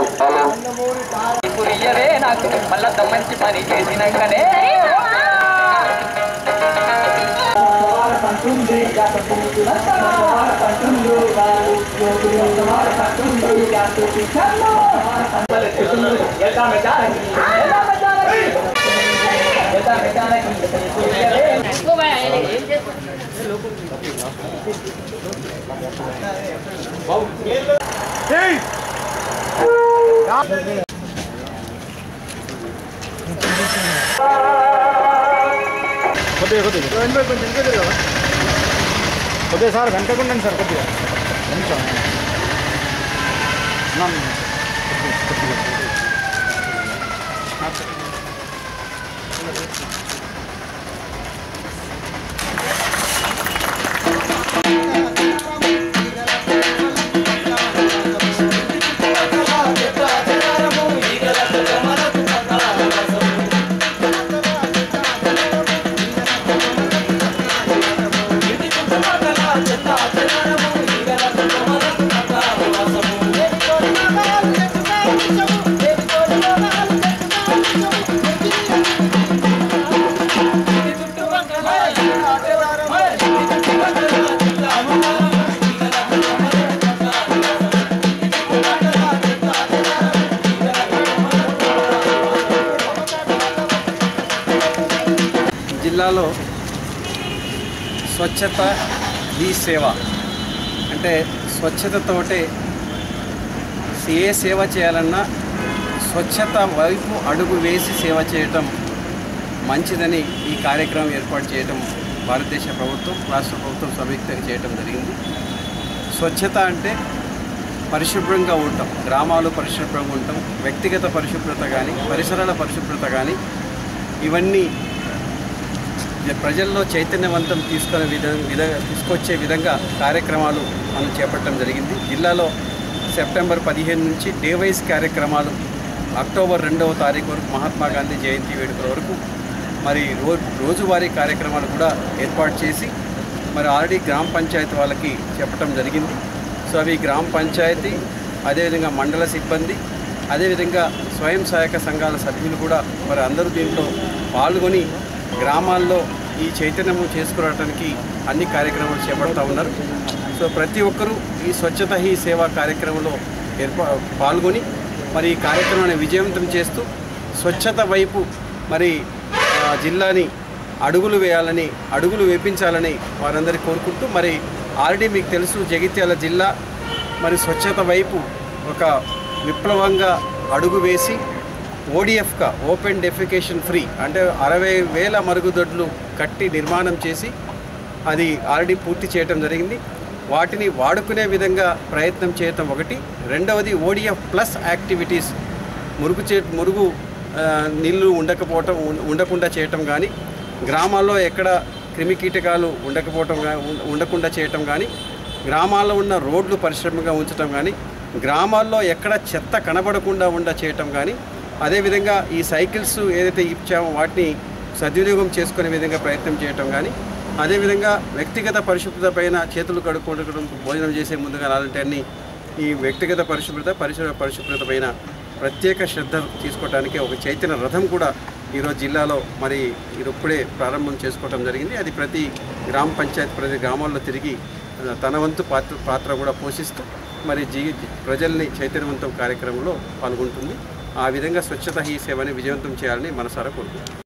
ఇప్పుడు ఇయ్యవే నాకు మళ్ళా మంచి పని చేసినాకనే కొద్దిగా కొద్దిగా కొద్దిగా సార్ వెనకకుండండి సార్ కొద్దిగా నిమిషం ఉన్నాను. కొద్దిగా. జిల్లాలో స్వచ్ఛత ఈ సేవ అంటే స్వచ్ఛతతోటే ఏ సేవ చేయాలన్నా స్వచ్ఛత వైపు అడుగు వేసి సేవ చేయటం మంచిదని ఈ కార్యక్రమం ఏర్పాటు చేయటం భారతదేశ ప్రభుత్వం రాష్ట్ర ప్రభుత్వం సంయుక్తంగా చేయటం జరిగింది స్వచ్ఛత అంటే పరిశుభ్రంగా ఉండటం గ్రామాలు పరిశుభ్రంగా ఉండటం వ్యక్తిగత పరిశుభ్రత కానీ పరిసరాల పరిశుభ్రత కానీ ఇవన్నీ ప్రజల్లో చైతన్యవంతం తీసుకునే విధ విధ తీసుకొచ్చే విధంగా కార్యక్రమాలు మనం చేపట్టడం జరిగింది జిల్లాలో సెప్టెంబర్ పదిహేను నుంచి డే వైజ్ కార్యక్రమాలు అక్టోబర్ రెండవ తారీఖు వరకు మహాత్మా గాంధీ జయంతి వేడుకల వరకు మరి రో రోజువారీ కార్యక్రమాలు కూడా ఏర్పాటు చేసి మరి ఆల్రెడీ గ్రామ పంచాయతీ వాళ్ళకి చెప్పడం జరిగింది సో అవి గ్రామ పంచాయతీ అదేవిధంగా మండల సిబ్బంది అదేవిధంగా స్వయం సహాయక సంఘాల సభ్యులు కూడా మరి అందరూ దీంట్లో పాల్గొని గ్రామాల్లో ఈ చైతన్యము చేసుకురావడానికి అన్ని కార్యక్రమాలు చేపడతా ఉన్నారు సో ప్రతి ఒక్కరూ ఈ స్వచ్ఛత హీ సేవా కార్యక్రమంలో ఏర్పా పాల్గొని మరి ఈ కార్యక్రమాన్ని విజయవంతం చేస్తూ స్వచ్ఛత వైపు మరి ఆ, జిల్లాని అడుగులు వేయాలని అడుగులు వేపించాలని వారందరి కోరుకుంటూ మరి ఆల్రెడీ మీకు తెలుసు జగిత్యాల జిల్లా మరి స్వచ్ఛత వైపు ఒక విప్లవంగా అడుగు వేసి ఓడిఎఫ్గా ఓపెన్ డెఫికేషన్ ఫ్రీ అంటే అరవై వేల మరుగుదొడ్లు కట్టి నిర్మాణం చేసి అది ఆల్రెడీ పూర్తి చేయటం జరిగింది వాటిని వాడుకునే విధంగా ప్రయత్నం చేయటం ఒకటి రెండవది ఓడిఎఫ్ ప్లస్ యాక్టివిటీస్ మురుగు చే మురుగు ఆ, నీళ్లు ఉండకపోవటం ఉం- ఉండకుండా చేయటం కానీ గ్రామాల్లో ఎక్కడ క్రిమికీటకాలు ఉండకపోవటం గా- ఉం- ఉండకుండా చేయటం కానీ గ్రామాల్లో ఉన్న రోడ్లు పరిశ్రమగా ఉంచటం కానీ గ్రామాల్లో ఎక్కడ చెత్త కనబడకుండా ఉండ చేయటం కానీ అదేవిధంగా ఈ సైకిల్స్ ఏదైతే ఇచ్చామో వాటిని సద్వినియోగం చేసుకునే విధంగా ప్రయత్నం చేయటం కానీ అదేవిధంగా వ్యక్తిగత పరిశుభ్రత పైన చేతులు కడుక్కోవడం భోజనం చేసే ముందుగా అలాంటి అన్ని ఈ వ్యక్తిగత పరిశుభ్రత పరిసర పరిశుభ్రత పైన ప్రత్యేక శ్రద్ధ తీసుకోవడానికి ఒక చైతన్య రథం కూడా ఈరోజు జిల్లాలో మరి ఇది ఇప్పుడే ప్రారంభం చేసుకోవడం జరిగింది అది ప్రతి గ్రామ పంచాయతీ ప్రతి గ్రామాల్లో తిరిగి ఆ, తన వంతు పాత్ర పాత్ర కూడా పోషిస్తూ మరి జీ ప్రజల్ని చైతన్యవంతం కార్యక్రమంలో పాల్గొంటుంది ఆ విధంగా స్వచ్ఛత హీ సేవని విజయవంతం చేయాలని మనసారా కోరుకుంటున్నాను